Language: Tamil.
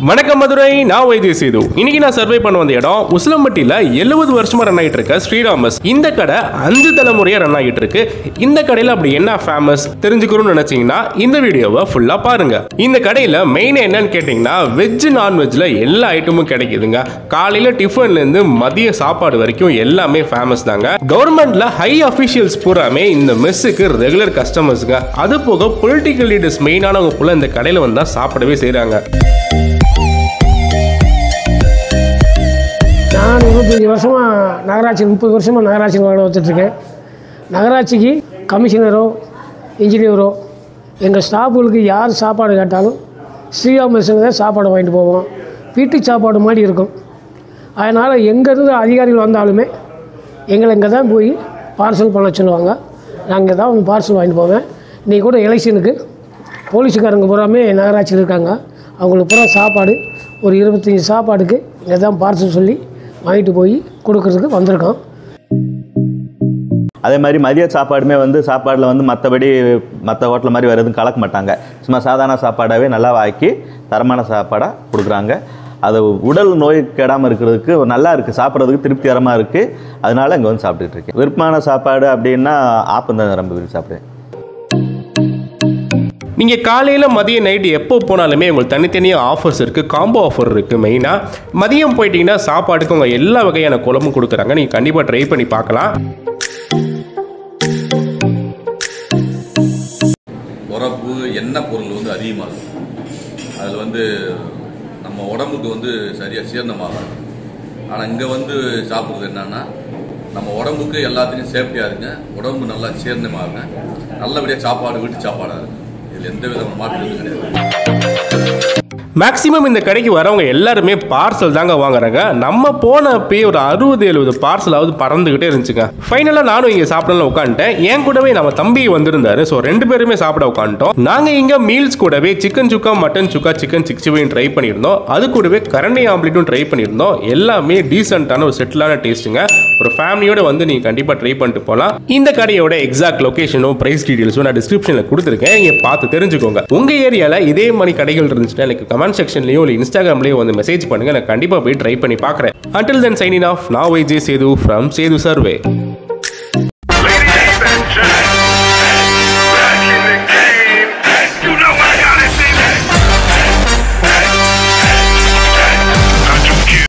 வணக்கம் மதுரை நான் வைத்திய சேது இன்னைக்கு நான் சர்வே பண்ண வந்த இடம் உசிலம்பட்டியில் எழுபது வருஷமா ரன் ஆகிட்டு இருக்க ஸ்ரீராமஸ் இந்த கடை அஞ்சு தலைமுறையா ரன் ஆகிட்டு இருக்கு இந்த கடையில் அப்படி என்ன ஃபேமஸ் தெரிஞ்சுக்கணும்னு நினைச்சீங்கன்னா இந்த வீடியோவை ஃபுல்லா பாருங்க இந்த கடையில் மெயின் என்னன்னு கேட்டிங்கன்னா வெஜ் நான்வெஜ்ல எல்லா ஐட்டமும் கிடைக்குதுங்க காலையில டிஃபன்ல இருந்து மதிய சாப்பாடு வரைக்கும் எல்லாமே ஃபேமஸ் தாங்க கவர்மெண்ட்ல ஹை அஃபிஷியல்ஸ் பூராமே இந்த மெஸ்ஸுக்கு ரெகுலர் கஸ்டமர்ஸுங்க அது போக பொலிட்டிக்கல் லீடர்ஸ் மெயினானவங்க ஃபுல்லாக இந்த கடையில் வந்தா சாப்பிடவே செய்றாங்க நான் இருபத்தஞ்சி வருஷமாக நகராட்சி முப்பது வருஷமாக நகராட்சி வேலை வந்துட்டுருக்கேன் நகராட்சிக்கு கமிஷனரோ இன்ஜினியரோ எங்கள் ஸ்டாஃபுகளுக்கு யார் சாப்பாடு கேட்டாலும் ஸ்ரீராம் மெஸ்ஸுங்க தான் சாப்பாடு வாங்கிட்டு போவோம் வீட்டு சாப்பாடு மாதிரி இருக்கும் அதனால் எங்கேருந்து அதிகாரிகள் வந்தாலுமே எங்களை இங்கே தான் போய் பார்சல் பண்ண சொல்லுவாங்க நாங்கள் தான் வந்து பார்சல் வாங்கிட்டு போவேன் இன்றைக்கி கூட எலெக்ஷனுக்கு போலீஸுக்காரங்க பூராமே நகராட்சியில் இருக்காங்க அவங்களுக்கு பூரா சாப்பாடு ஒரு இருபத்தஞ்சி சாப்பாடுக்கு இங்கே தான் பார்சல் சொல்லி வாங்கிட்டு போய் கொடுக்கறதுக்கு வந்திருக்கோம் அதே மாதிரி மதிய சாப்பாடுமே வந்து சாப்பாடில் வந்து மற்றபடி மற்ற ஹோட்டல் மாதிரி வேறு எதுவும் கலக்க மாட்டாங்க சும்மா சாதாரண சாப்பாடாகவே நல்லா ஆக்கி தரமான சாப்பாடாக கொடுக்குறாங்க அது உடல் நோய் கெடாமல் இருக்கிறதுக்கு நல்லா இருக்குது சாப்பிட்றதுக்கு திருப்திகரமாக இருக்குது அதனால இங்கே வந்து சாப்பிட்டுட்டு இருக்கேன் விருப்பமான சாப்பாடு அப்படின்னா ஆப்பம் தான் ரொம்ப விரும்பி சாப்பிடுவேன் நீங்க காலையில மதியம் நைட்டு எப்போ போனாலுமே உங்களுக்கு தனித்தனியாக ஆஃபர்ஸ் இருக்கு காம்போ ஆஃபர் இருக்கு மெயினா மதியம் போயிட்டீங்கன்னா சாப்பாடுக்கு உங்க எல்லா வகையான குழம்பும் கொடுக்குறாங்க நீங்க கண்டிப்பா ட்ரை பண்ணி பார்க்கலாம் உரப்பு எண்ணெய் பொருள் வந்து அதிகமாக இருக்கும் அதில் வந்து நம்ம உடம்புக்கு வந்து சரியாக சீரணமாகாது ஆனால் இங்கே வந்து சாப்பிட்றது என்னன்னா நம்ம உடம்புக்கு எல்லாத்துலேயும் சேஃப்டியாக இருங்க உடம்பு நல்லா சீரணமாகுங்க நல்லபடியாக சாப்பாடு வீட்டு சாப்பாடாக இருக்கும் இதில் எந்த விதமான மாற்றம் எதுவும் கிடையாது மேக்ஸிமம் இந்த கடைக்கு வரவங்க எல்லாருமே பார்சல் தாங்க வாங்குறாங்க நம்ம போன அப்பயே ஒரு அறுபது எழுபது பார்சலாவது பறந்துகிட்டே இருந்துச்சுங்க ஃபைனலாக நானும் இங்கே சாப்பிடலாம் உட்காந்துட்டேன் என் கூடவே நம்ம தம்பி வந்திருந்தாரு ஸோ ரெண்டு பேருமே சாப்பிட உட்காந்துட்டோம் நாங்கள் இங்கே மீல்ஸ் கூடவே chicken chukka mutton chukka chicken சிக்ஸ்டிவையும் ட்ரை பண்ணியிருந்தோம் அது கூடவே கரண்டி ஆம்லேட்டும் ட்ரை பண்ணியிருந்தோம் எல்லாமே டீசெண்டான ஒரு செட்டிலான டேஸ்ட்டுங்க ஒரு ஃபேமிலியோட வந்து நீங்கள் கண்டிப்பாக ட்ரை பண்ணிட்டு போகலாம் இந்த கடையோட எக்ஸாக்ட் லொகேஷனும் ப்ரைஸ் டீடைல்ஸும் நான் டிஸ்கிரிப்ஷனில் கொடுத்துருக்கேன் இங்கே பார்த்து தெரிஞ்சுக்கோங்க உங்கள் ஏரியாவில் இதே மாதிரி கடைகள் இருந்துச்சுன்னா எனக்கு கமெண்ட் செக்ஷன்லையோ இல்லை இன்ஸ்டாகிராம்லையோ வந்து மெசேஜ் பண்ணுங்க நான் கண்டிப்பாக போய் ட்ரை பண்ணி பார்க்குறேன் அண்டில் தென் சைனிங் ஆஃப் நான் VJ Sethu from Sethu survey